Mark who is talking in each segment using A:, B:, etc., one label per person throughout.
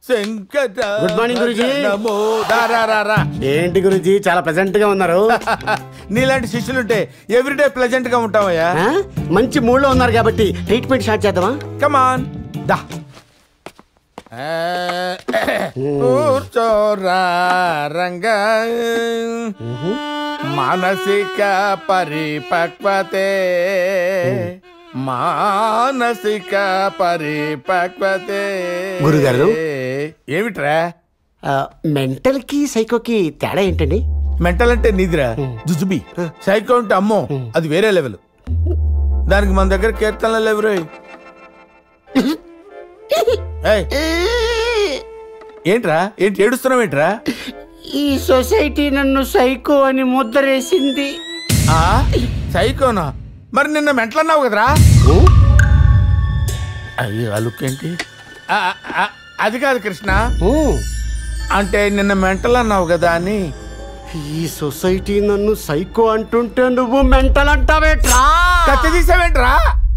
A: Shankara
B: Good morning, Guruji.
A: నమో రా, రా, రా, రా.
B: ఏంటి గురుజీ చాలా ప్రెసెంట్ గా ఉన్నారు
A: నీలాంటి శిష్యులుంటే ఎవ్రీడే ప్లెజెంట్ గా ఉంటావయ్యా
B: ఆ? మంచి మూడ్ లో ఉన్నారు కాబట్టి ట్రీట్మెంట్ స్టార్ట్ చేద్దామా
A: కమాన్ దా కూర్చోరా రంగా మానసిక పరిపక్వతే మానసిక పరిపక్వతే
B: గురుగారు?
A: ఏమిట్రా
B: మెంటల్ కి సైకోకి తేడా ఏంటండి
A: మెంటల్ అంటే నిద్రా జుజుబి సైకో అంటే అమ్మో అది వేరే లెవెల్ దానికి మన దగ్గర కీర్తనలు లేవు రోయ్ ఏయ్, ఏంట్రా ఏంటి ఏడుస్తున్నావు ఏంట్రా
B: ఈ సొసైటీ నన్ను సైకో అని ముద్రేసింది
A: ఆ సైకోనా మరి నిన్న మెంటల్ అన్నావు కదరా అయ్యో ఆ లుక్ ఏంటి ఆ, ఆ, అది కాదు కృష్ణ అంటే నిన్న మెంటల్ అన్నావు కదా అని
B: ఈ సొసైటీ నన్ను సైకో అంటుంటే నువ్వు మెంటల్ అంటావేట్రా
A: కత్తి తీసావేంట్రా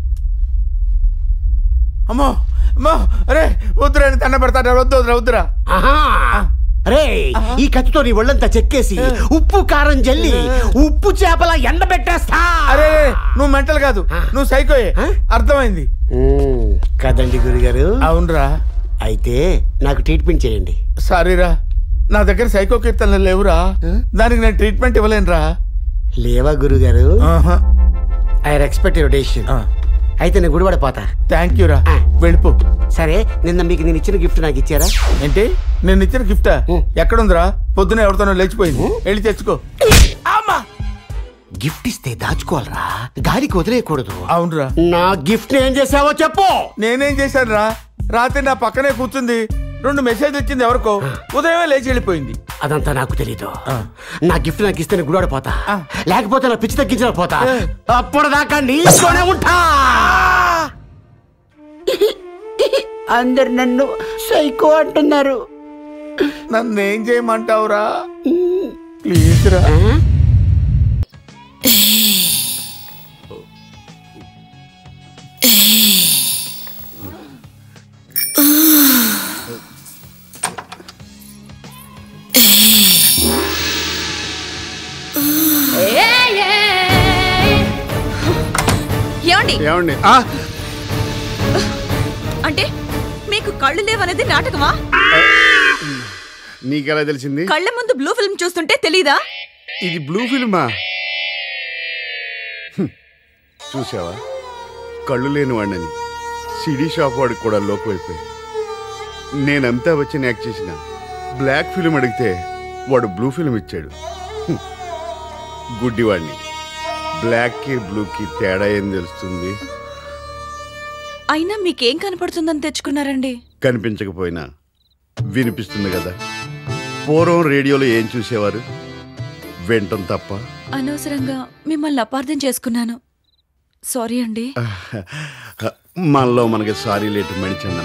A: అమ్మో అమ్మో అరే వద్దురా అని దండ పెడతాడు వద్దు వద్దురా వద్దురా
B: ఆహా. రే ఈ కత్తితో నీ ఒళ్ళంతా చెక్కేసి ఉప్పు కారం జల్లి ఉప్పు చేపల ఎండబెట్టేస్తా
A: అరే నువ్వు మెంటల్ కాదు నువ్వు సైకోయే అర్థమైంది
B: ఉమ్, కదండి గురుగారు
A: అవునరా
B: అయితే నాకు ట్రీట్మెంట్ చేయండి
A: సారీరా నా దగ్గర సైకో కీర్తనలు లేవురా దానికి నేను ట్రీట్మెంట్ ఇవ్వలేనురా
B: లేవా గురుగారు
A: ఆహా.
B: ఐ రెస్పెక్ట్ యువర్ డెసిషన్
A: ఆ.
B: అయితే నేను గుడిపడిపోతా
A: థ్యాంక్ యూ రా
B: ఆ.
A: వెళ్ళిపో
B: సరే నిన్న మీకు నేను ఇచ్చిన గిఫ్ట్ నాకు ఇచ్చారా
A: ఏంటి నేను ఇచ్చిన గిఫ్టా ఎక్కడుందిరా పొద్దున ఎవరితోనో లేచిపోయింది వెళ్ళి తెచ్చుకో అమ్మా
B: గిఫ్ట్ ఇస్తే దాచుకోవాలరా గాలికి వదిలేయకూడదు
A: అవునరా
B: నా గిఫ్ట్ ఏం చేసావో చెప్పు
A: నేనేం చేశాను రా రాత్రి నా పక్కనే కూర్చుంది రెండు మెసేజ్ వచ్చింది ఎవరికో ఉదయమే లేచి వెళ్ళిపోయింది
B: అదంతా నాకు తెలీదు
A: ఆ.
B: నా గిఫ్ట్ నాకు ఇస్తే గుడిపడిపోతా
A: ఆ.
B: లేకపోతే నా పిచ్చి తగ్గించిన పోతా
A: ఏ.
B: అప్పుడు దాకా నీలోనే ఉంటా అందరు నన్ను సైకో అంటున్నారు
A: నన్ను ఏం చేయమంటావురా ప్లీజ్ రా
C: ఏమండి
D: ఏమండి
C: అంటే మీకు కళ్ళు లేవనేది నాటకమా
D: నీకెలా తెలిసింది
C: కళ్ళ ముందు బ్లూ ఫిల్మ్ చూస్తుంటే తెలీదా
D: ఇది బ్లూ ఫిల్మా హ్మ్. చూసావా కళ్ళు లేని వాడిని సిడీ షాప్ వాడికి కూడా లోకువైపోయి నేను అమితాబ్ బచ్చన్ యాక్ట్ చేసిన బ్లాక్ ఫిల్మ్ అడిగితే వాడు బ్లూ ఫిల్మ్ ఇచ్చాడు హ్మ్. గుడ్డివాడిని బ్లాక్కి బ్లూకి తేడా ఏం తెలుస్తుంది
C: అయినా మీకేం కనపడుతుందని తెచ్చుకున్నారండి
D: కనిపించకపోయినా వినిపిస్తుంది కదా పూర్వం రేడియోలో ఏం చూసేవారు వింటం తప్ప
C: అనవసరంగా మిమ్మల్ని అపార్థం చేసుకున్నాను సారీ అండి
D: మనలో మనకి సారీ లేటు మణిచందన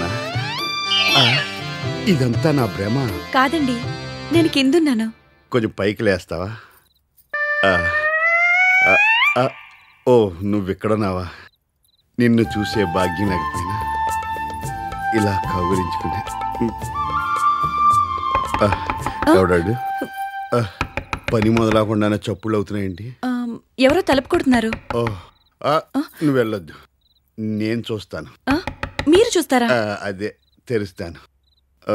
D: ఇదంతా నా భ్రమ
C: కాదండి నేను కిందున్నాను
D: కొంచెం పైకి లేస్తావా ఆ, ఆ, ఆ, ఓ నువ్విక్కడున్నావా నిన్ను చూసే భాగ్యం లేకపోయినా ఇలా కౌగులించుకునే ఆ, ఎవడాడు ఆ, పని మొదలకుండానే చప్పుళ్ళు అవుతున్నాయేంటి
C: ఆమ్, ఎవరో తలుపు కొడుతున్నారు
D: ఓ ఆ, నువ్వు వెళ్ళొద్దు నేను చూస్తాను
C: ఆ, మీరు చూస్తారా
D: ఆ, అదే తెరుస్తాను ఆ.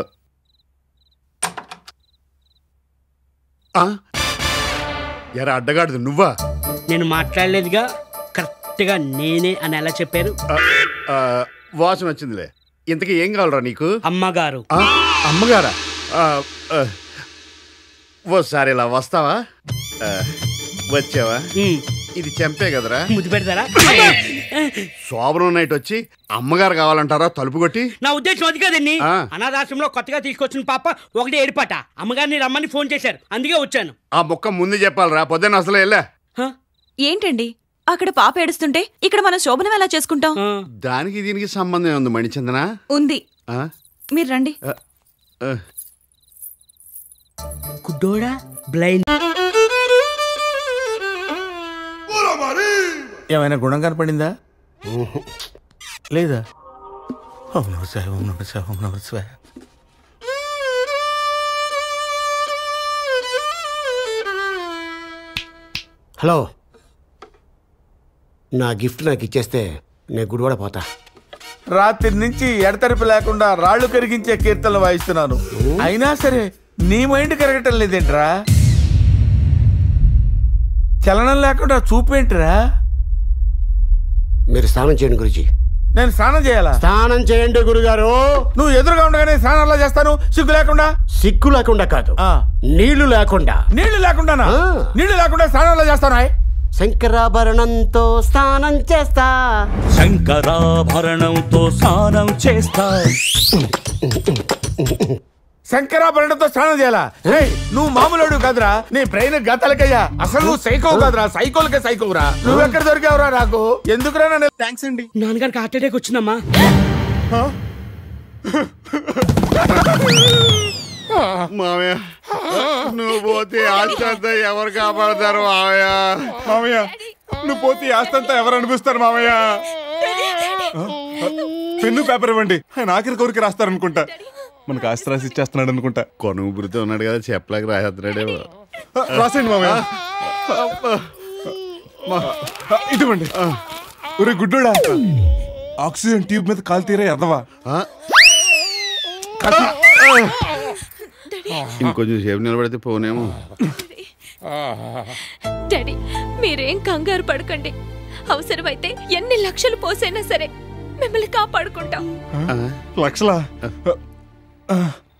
D: ఆ? ఎరా అడ్డగాడుదు నువ్వా
E: నేను మాట్లాడలేదుగా కరెక్ట్గా నేనే అని ఎలా చెప్పారు
D: ఆ, ఆ, వాసన వచ్చిందిలే ఇంతకీ ఏం కావాలరా నీకు
E: అమ్మగారు
D: ఆ, అమ్మగారా ఆ, ఆ, ఓసారి ఇలా వస్తావా ఆ, వచ్చావా
E: ఉమ్,
D: ఇది చెంపే కదరా
E: ముద్దు పెడతారా
D: శోభనం నైట్ వచ్చి అమ్మగారు కావాలంటారా తలుపు కొట్టి
E: నా ఉద్దేశం అది కదండి
D: ఆ.
E: అనాథాశ్రమంలో కొత్తగా తీసుకొచ్చిన పాప ఒకటి ఏడిపాట అమ్మగారిని రమ్మని ఫోన్ చేశారు అందుకే వచ్చాను
D: ఆ ముక్క ముందు చెప్పాలరా పొద్దున్న అసలు వెళ్ళా
E: హ?
C: ఏంటండి అక్కడ పాప ఏడుస్తుంటే ఇక్కడ మనం శోభనం ఎలా చేసుకుంటాం
E: ఆ.
D: దానికి దీనికి సంబంధం ఉంది మణిచందన
C: ఉంది
D: ఆ?
C: మీరు రండి
D: ఆ, ఆ.
E: గుడ్డోడా బ్లైండ్
A: ఏమైనా గుణం కనపడిందా లేదా ఓం నమ శివాయ ఓం నమ శివాయ ఓం నమ శివాయ
B: హలో నా గిఫ్ట్ నాకు ఇచ్చేస్తే నేను గుడివాడ పోతా
A: రాత్రి నుంచి ఎడతెరిపి లేకుండా రాళ్లు కరిగించే కీర్తనలు వాయిస్తున్నాను అయినా సరే నీ మైండ్ కరగటం లేదేంట్రా చలనం లేకుండా చూపేంట్రా
B: మీరు స్నానం చేయండి గురుజీ
A: నేను స్నానం చేయాలా
B: స్నానం చేయండి గురుగారు
A: నువ్వు ఎదురుగా ఉండగానే స్నానం ఎలా చేస్తాను సిగ్గు లేకుండా
B: సిగ్గు లేకుండా కాదు
A: ఆ.
B: నీళ్లు లేకుండా
A: నీళ్లు లేకుండానా
B: ఆ.
A: నీళ్లు లేకుండా స్నానం ఎలా చేస్తాను
B: శంకరాభరణంతో స్నానం చేస్తా
F: శంకరాభరణంతో స్నానం చేస్తా
A: శంకరాభరణతో స్నానం చేయాలా రేయ్, నువ్వు మామూలుడు కాదురా నీ బ్రెయిన్ గతలకయ్యా అసలు నువ్వు సైకో కాదురా సైకోలకే సైకోరా నువ్వెక్కడ దొరికావురా నాకు ఎందుకురా నన్ను
G: థ్యాంక్స్ అండి
E: నాన్నగారికి హార్ట్ అటాక్ వచ్చిందమ్మా
D: మామయ్య నువ్వు పోతే ఆస్తి అంతా ఎవరు కాపాడతారు మామయ్య
G: మామయ్య నువ్వు పోతే ఈ ఆస్తి అంతా ఎవరు అనిపిస్తారు మామయ్య పెన్ను పేపర్ ఇవ్వండి ఆయన ఆఖరి కోరిక రాస్తారనుకుంటా మనకు ఆస్తి రాసి ఇచ్చేస్తున్నాడు అనుకుంటా
D: కొనుగుబురితో ఉన్నాడు కదా చెప్పలేక రాసేస్తున్నాడేమో
G: ఆ, రాసేయండి మామయ్య ఆ, ఇదిగోండి ఒరే గుడ్డోడా ఆక్సిజన్ ట్యూబ్ మీద కాలు తీరా ఎదవా
D: ఆ? ఇంకొంచెం సేపు నిలబడితే పోనేమో
H: డాడీ మీరేం కంగారు పడకండి అవసరమైతే ఎన్ని లక్షలు పోసైనా సరే మిమ్మల్ని కాపాడుకుంటాం
G: లక్షలా ఆ,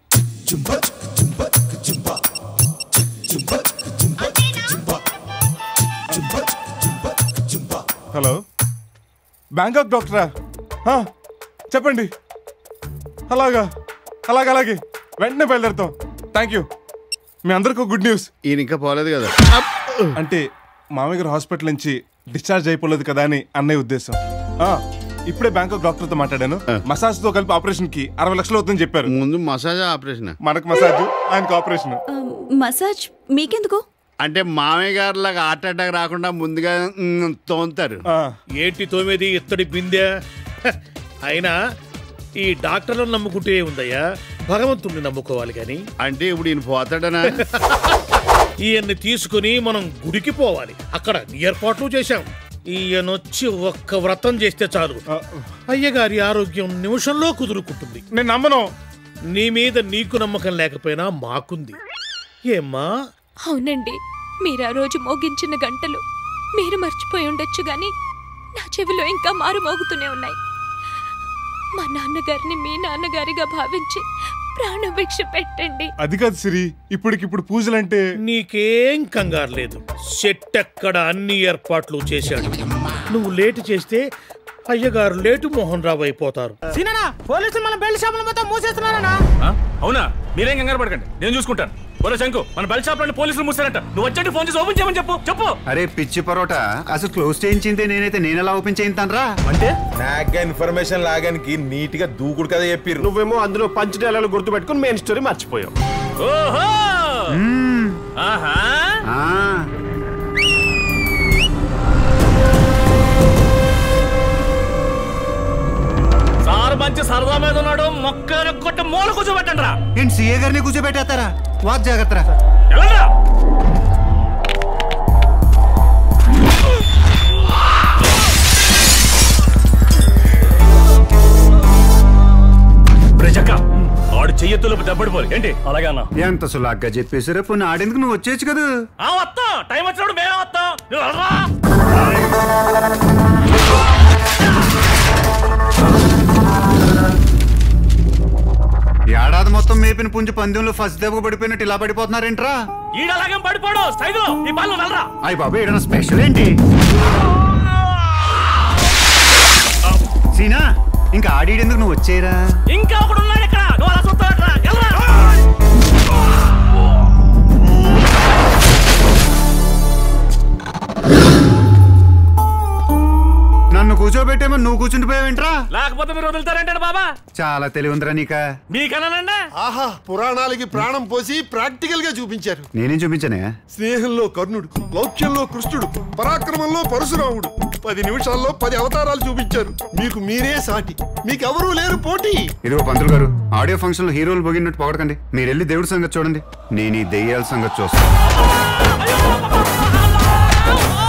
G: హలో బ్యాంకాక్ డాక్టరా ఆ, చెప్పండి అలాగా అలాగే అలాగే వెంటనే బయలుదేరుతాం థ్యాంక్ యూ మీ అందరికీ గుడ్ న్యూస్
D: ఈయన ఇంకా పోలేదు కదా
G: అంటే మామయ్య గారు హాస్పిటల్ నుంచి డిశ్చార్జ్ అయిపోలేదు కదా అని అన్నయ్య ఉద్దేశం ఆ, ఇప్పుడే బ్యాంకాక్ డాక్టర్తో మాట్లాడాను మసాజ్ తో కలిపి ఆపరేషన్ కి అరవై లక్షలు అవుతుందని చెప్పారు
D: ముందు మసాజ్ ఆపరేషన్
G: మనకు మసాజ్ ఆయనకు ఆపరేషన్
C: మసాజ్ మీకెందుకు
D: అంటే మామయ్య గారు లాగా హార్ట్ అటాక్ రాకుండా ముందుగా మ్, తోముతారు
G: ఆ,
I: ఏంటి తోమేది ఇత్తడి బిందె హ, అయినా ఈ డాక్టర్లను నమ్ముకుంటే ఉందయ్యా భగవంతుణ్ణి నమ్ముకోవాలి కానీ
D: అంటే ఇప్పుడు ఈయన పోతాడనా
I: ఈయన్ని తీసుకుని మనం గుడికి పోవాలి అక్కడ ఏర్పాట్లు చేశాం ఈయనొచ్చి ఒక్క వ్రతం చేస్తే చాలు
G: ఆ,
I: అయ్యగారి ఆరోగ్యం నిమిషంలో కుదురుకుంటుంది
G: నేను నమ్మను
I: నీ మీద నీకు నమ్మకం లేకపోయినా మాకుంది ఏమ్మా
H: అవునండి మీరు ఆ రోజు మోగించిన గంటలు మీరు మర్చిపోయి ఉండొచ్చు గాని నా చెవిలో ఇంకా మారు మోగుతూనే ఉన్నాయి మా నాన్నగారిని మీ నాన్నగారిగా భావించి ప్రాణభిక్ష పెట్టండి
G: అది కాదు సిరి ఇప్పటికిప్పుడు పూజలంటే
I: నీకేం కంగారు లేదు సెట్ ఎక్కడ అన్ని ఏర్పాట్లు చేశాడు నువ్వు లేటు చేస్తే అయ్యగారు లేటు మోహన్ రావు అయిపోతారు
E: సీనా పోలీసులు మన బెల్ట్ షాపుల మొత్తం మూసేస్తున్నారనా
F: అవునా మీరేం కంగారు పడకండి నేను చూసుకుంటాను ఒరే శంకు మన బెల్ షాప్ లో పోలీసులు మూసారంట నువ్వు వచ్చండి ఫోన్ చేసి ఓపెన్ చేయమని చెప్పు చెప్పు
J: అరే పిచ్చి పరోటా అసలు క్లోజ్ చేయించింది నేనైతే నేను ఎలా ఓపెన్ చేయింతానరా
F: అంటే
K: నాగ్గా ఇన్ఫర్మేషన్ లాగానికి నీట్ గా దూకుడు కదా చెప్పిర్రు
B: నువ్వేమో అందులో పంచ డేలాలు గుర్తు పెట్టుకుని మెయిన్ స్టోరీ మర్చిపోయావు
F: ఓహో ఆహా
J: ఆ,
F: సార్ మంచి సరదా మీద ఉన్నాడు మొక్క కొట్ట మూల కూర్చోబెట్టండి రా
J: ఏంటి సీఏ గారిని కూర్చోబెట్టేస్తారా వాక్ జాగ్రత్త
F: వెళ్ళండ్రా. బ్రజక్క ఆడు చెయ్యెత్తులకు దెబ్బడిపోరు ఏంటి అలాగే అన్న
J: ఎంత సులాగ్గా చెప్పేసారా పోనీ ఆడేందుకు నువ్వు వచ్చేయచ్చు కదా
F: ఆ వస్తాం టైం వచ్చినప్పుడు మేమే వస్తాం నువ్వు వెళ్ళరా
J: ఏడాది మొత్తం మేపిన పుంజు పందెంలో ఫస్ట్ దెబ్బకు పడిపోయినట్టు ఇలా పడిపోతున్నారేంట్రా
F: ఈడ అలాగే పడిపోడు సైజులో ఈ బాల్ వెళ్ళరా
J: అయ్యి బాబు ఏడన్నా స్పెషల్ ఏంటి సీనా ఇంకా ఆడేందుకు నువ్వు వచ్చేయరా
F: ఇంకా ఒకడు ఉన్నాడు ఇక్కడ నువ్వు అలా చూస్తావట్రా వెళ్ళరా
J: నన్ను కూర్చోబెట్టేమో నువ్వు కూర్చుండిపోయావేంట్రా
F: లేకపోతే మీరు వదులుతారంటాడు బాబా
J: చాలా తెలివిందిరా నీక
F: మీకన్నానండి
K: ఆహా పురాణాలకి ప్రాణం పోసి ప్రాక్టికల్ గా చూపించారు
J: నేనేం చూపించానే
K: స్నేహంలో కర్ణుడు లౌక్యంలో కృష్ణుడు పరాక్రమంలో పరశురాముడు పది నిమిషాల్లో పది అవతారాలు చూపించారు మీకు మీరే సాటి మీకెవరూ లేరు పోటీ
J: ఇదిగో పంతులు గారు ఆడియో ఫంక్షన్ లో హీరోలు పొగినట్టు పొగడకండి మీరు వెళ్ళి దేవుడి సంగతి చూడండి నేను ఈ దెయ్యాల సంగతి చూస్తాను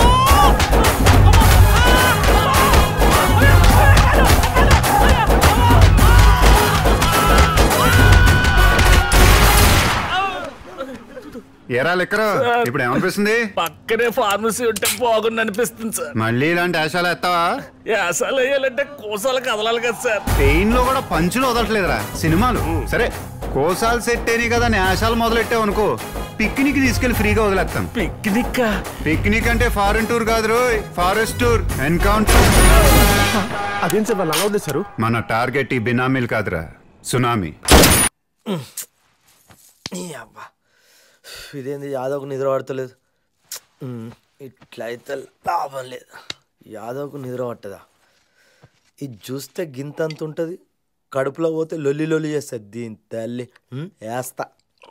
J: ఎరా లెక్కరా ఇప్పుడు ఏమనిపిస్తుంది
F: పక్కనే ఫార్మసీ ఉంటే బాగుంది అనిపిస్తుంది సార్
J: మళ్ళీ ఇలాంటి ఆశాలు ఎత్తావా
F: యాసాలు వేయాలంటే కోసాలు కదలాలి కదా సార్
J: పెయిన్ లో కూడా పంచులు వదలట్లేదురా సినిమాలు సరే కోసాలు సెట్ అయినాయి కదా నేషాలు మొదలెట్టావు అనుకో పిక్నిక్ తీసుకెళ్లి ఫ్రీగా వదిలేస్తాం
F: పిక్నిక్
J: పిక్నిక్ అంటే ఫారెన్ టూర్ కాదు రోయ్ ఫారెస్ట్ టూర్ ఎన్కౌంటర్
B: అదేం సార్ వాళ్ళు అలా వదిలేశారు
J: మన టార్గెట్ ఈ బినామీలు కాదురా సునామీ
L: ఈ అబ్బా ఇదేంది యాదవ్కు నిద్ర పడతలేదు ఉమ్, ఇట్లా అయితే లాభం లేదు యాదవ్కు నిద్ర పట్టదా ఇది చూస్తే గింత అంత ఉంటుంది కడుపులో పోతే లొల్లి లొల్లి చేస్తుంది దీని తల్లి ఉమ్, వేస్తా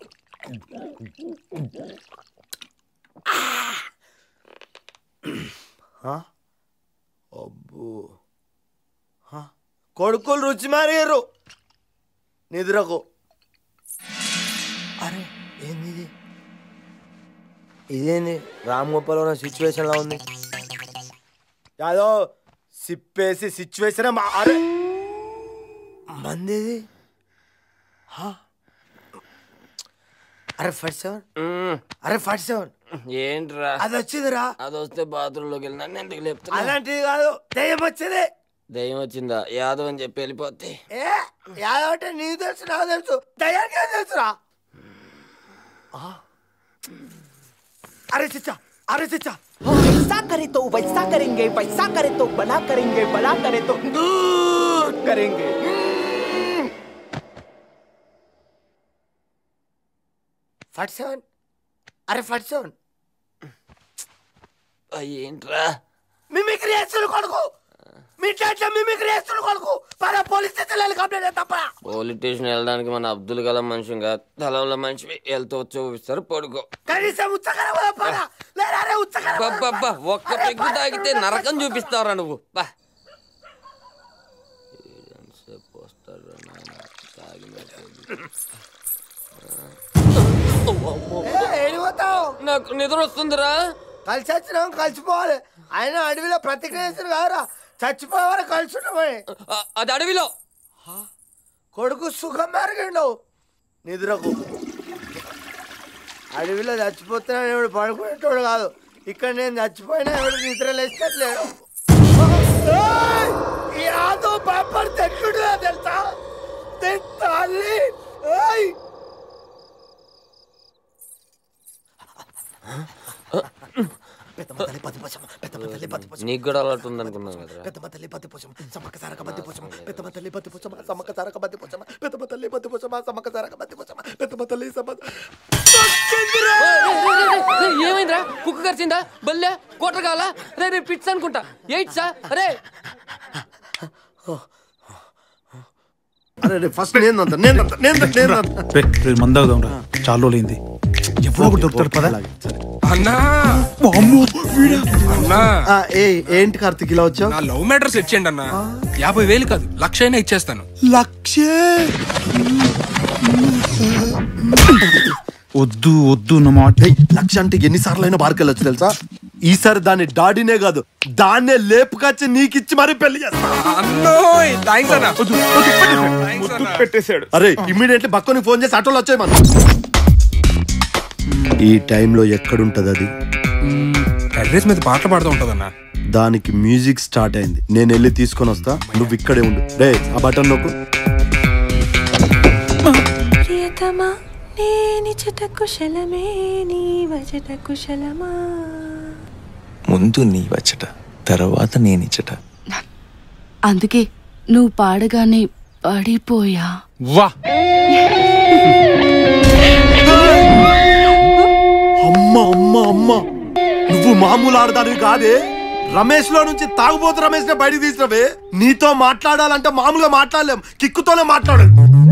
L: ఆ? అబ్బో ఆ? కొడుకులు రుచి మారేరు నిద్రకు అరే ఏంది ఇది ఇదేంది రామ్ గోపాల్ వర్మ సిచ్యువేషన్ లా ఉంది యాదో సిప్పేసి సిచ్యువేషన్ అరే మంది ఇది? హా? అరే ఫైవ్ సెవెన్ అరే ఫైవ్ సెవెన్
M: ఏంట్రా
L: అది వచ్చిందిరా
M: అది వస్తే బాత్రూమ్ లోకి వెళ్ళి నన్ను ఎందుకు లేపుతున్నా
L: అలాంటిది కాదు దయ్యం వచ్చింది
M: దయ్యం వచ్చిందా యాదవ్ అని చెప్పి వెళ్ళిపోతే
L: ఏ యాదవ్ అంటే నీకు తెలుసు నాకు తెలుసు దయ్యానికి ఏం తెలుసురా ఆ? అరే చిచ్చా అరే చిచ్చా
N: ऐसा करे तो वैसा करेंगे वैसा करे तो बड़ा करेंगे बड़ा करे तो दूर करेंगे
L: ఫార్టీ సెవెన్ అరే ఫార్టీ సెవెన్
M: ఏంట్రా
L: మిమిక్రీ చేస్తున్న కొడుకు మీ ఇంట్లో మిమిక్రీ చేస్తున్న కొడుకు పద పోలీస్ స్టేషన్ కంప్లైంట్ చేస్తా పద
M: పోలీస్ స్టేషన్ వెళ్ళడానికి మన అబ్దుల్ కలాం మనిషి తలంలో మనిషి వెళ్తూ వచ్చి చూపిస్తారు పడుకో
L: కనీసం ఉచ్చకర పద లేదా అరే ఉచ్చకర
M: అబ్బబ్బబ్బా, ఒక్క పెగ్గు తాగితే నరకం చూపిస్తావురా నువ్వు బా ఈడెంతసేపు వస్తాడురా నాయన, తాగినట్టు.
L: ఏడిపోతావు
M: నాకు నిద్ర వస్తుందిరా
L: కలిసి వచ్చినాం కలిసిపోవాలి ఆయన అడవిలో ప్రతిక్రియ చేసిన కాదురా చచ్చిపోయే వరకు కలిసి ఉన్నామని
M: అది అడవిలో
L: కొడుకు సుఖం మెరిగిండు నిద్రకు అడవిలో చచ్చిపోతున్నా ఎవడు పడుకునేటోడు కాదు ఇక్కడ నేను చచ్చిపోయినా ఎవడు నిద్ర లేచట్లేడు ఈ ఆదో పాపర్ తెట్టుడుగా తెలుసా తెట్టాలి ఏయ్ పెద్దమ్మ తల్లి పది పోషం పెద్దమ్మ తల్లి పది పోషం
M: నీకు కూడా అలవాటు ఉందనుకున్నాను కదరా
L: పెద్దమ్మ తల్లి పది పోషం సమ్మక్క సారక బద్ది పోషం పెద్దమ్మ తల్లి బద్ది పోషం సమ్మక్క సారక బద్ది పోషం పెద్దమ్మ తల్లి బద్ది పోషం సమ్మక్క సారక బద్ది పోషం పెద్దమ్మ తల్లి సమ్మ
M: ఏమైందిరా కుక్క కరిచిందా బల్లె కోట కావాలా రే రే పిట్స్ అనుకుంటా ఎయిట్ సార్ అరే
L: అరే ఫస్ట్ నేను నేను నేను నేను
O: మందాగుదాం రా చాలా రోజులైంది ఎవరో ఒకటి దొరుకుతాడు పదా
P: అన్నా అన్నా
L: ఏ ఏంటి కార్తిక్ ఇలా వచ్చావు
P: నా లవ్ మ్యాటర్ సెట్ చేయండి అన్నా యాభై వేలు కాదు లక్ష అయినా ఇచ్చేస్తాను
O: లక్షే వద్దు వద్దు నా మాట
L: లక్ష అంటే ఎన్నిసార్లు అయినా బార్కి వెళ్ళొచ్చు తెలుసా ఈసారి దాన్ని డాడీనే కాదు దాన్నే లేపుకొచ్చి నీకిచ్చి మరీ పెళ్లి చేస్తా
P: అన్నోయ్ థ్యాంక్స్ అన్నా
L: పెట్టేశాడు అరే ఇమ్మీడియట్లీ బక్కని ఫోన్ చేసి ఆటోలో వచ్చాయి మనం ఈ టైంలో ఎక్కడుంటది అది
P: అడ్రస్ మీద పాటలు పాడుతూ ఉంటదన్నా
L: దానికి మ్యూజిక్ స్టార్ట్ అయింది నేను వెళ్ళి తీసుకొని వస్తా నువ్వు ఇక్కడే ఉండు రే ఆ బటన్ నొక్కు
H: ప్రియతమా నేనిచట కుశలమే నీ వచట కుశలమా
Q: ముందు నీ వచ్చట తర్వాత నేనిచ్చట
R: అందుకే నువ్వు పాడగానే పడిపోయా
O: వా
L: అమ్మ అమ్మ అమ్మ నువ్వు మామూలు ఆడదానివి కాదే రమేష్ లో నుంచి తాగుబోతు రమేష్ ని బయటికి తీసినవే నీతో మాట్లాడాలంటే మామూలుగా మాట్లాడలేం కిక్కుతోనే మాట్లాడాలి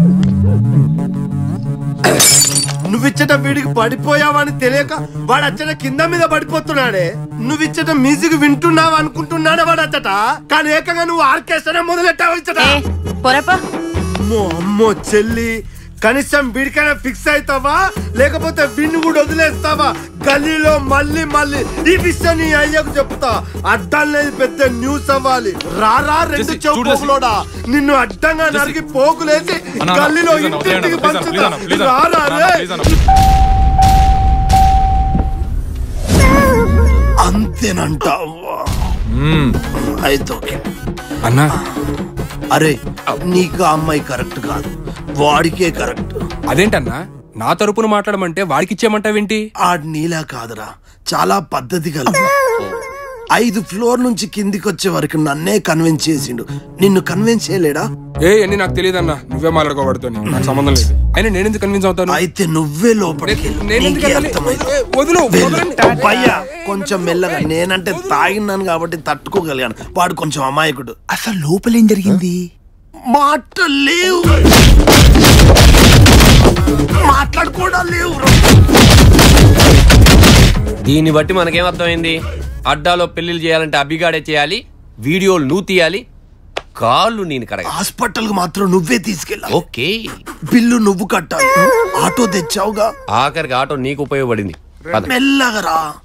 L: నువ్వు ఇచ్చట వీడికి పడిపోయావని తెలియక వాడు అచ్చట కింద మీద పడిపోతున్నాడే నువ్వు ఇచ్చట మ్యూజిక్ వింటున్నావు అనుకుంటున్నాడే వాడు అచ్చట కానీ ఏకంగా నువ్వు ఆర్కెస్ట్రా మొదలెట్టావు ఇచ్చట అమ్మో అమ్మో చెల్లి కనీసం వీడికైనా ఫిక్స్ అవుతావా లేకపోతే విన్ను కూడా వదిలేస్తావా గల్లీలో మళ్ళీ మళ్ళీ ఈ విషయం నీ అయ్యకు చెప్తా అడ్డం లేదు పెద్ద న్యూస్ అవ్వాలి రారా రెండు
O: జెస్సీ,
L: చెవు
O: చూడు జెస్సీ.
L: పోగులోడా నిన్ను అడ్డంగా
O: జెస్సీ.
L: నరికి పోగులేసి
O: అన్నా,
L: గల్లీలో
O: ప్లీజ్ అన్నా,
L: ఇంటింటికి
O: ప్లీజ్ అన్నా,
L: పంచుతా
O: ప్లీజ్ అన్నా, ప్లీజ్
L: రారా
O: అన్నా,
L: రే
O: ప్లీజ్ అన్నా.
L: అంతేనంటావా అయితే ఓకే
P: అన్నా
L: అరే నీకు ఆ అమ్మాయి కరెక్ట్ కాదు వాడికే కరెక్ట్
P: అదేంటన్నా నా తరపున మాట్లాడమంటే వాడికి ఇచ్చేయమంటావేంటి
L: ఆడు నీలా కాదురా చాలా పద్ధతి కలదు ఐదు ఫ్లోర్ నుంచి కిందికి వచ్చే వరకు నన్నే కన్విన్స్ చేసిండు నిన్ను కన్విన్స్ చేయలేడా
P: ఏ అన్ని నాకు తెలియదన్నా నువ్వే మాట్లాడుకోబడుతో నాకు సంబంధం లేదు అయినా నేను ఎందుకు కన్విన్స్ అవుతాను
L: అయితే నువ్వే లోపలికి వెళ్ళు.
P: నేను ఎందుకు
L: నీకే
P: వెళ్ళాలి?
L: అర్థమైంది.
P: ఏ, వదులు,
L: వెళ్ళు.
P: వదలండి.
L: భయ్యా కొంచెం మెల్లగా నేనంటే తాగినాను కాబట్టి తట్టుకోగలిగాను వాడు కొంచెం అమాయకుడు
O: అసలు లోపల ఏం జరిగింది
L: మాటలు లేవు మాట్లాడుకోవడం లేవు
M: దీన్ని బట్టి మనకేం అర్థమైంది అడ్డాలో పెళ్లిళ్ళు చేయాలంటే అభిగాడే చేయాలి వీడియోలు నువ్వు తీయాలి కాళ్ళు నేను కడగ
L: హాస్పిటల్ కు మాత్రం నువ్వే తీసుకెళ్ళా
M: ఓకే
L: బిల్లు నువ్వు కట్టాలి ఆటో తెచ్చావుగా
M: ఆఖరికి ఆటో నీకు ఉపయోగపడింది పద.
L: మెల్లగా రా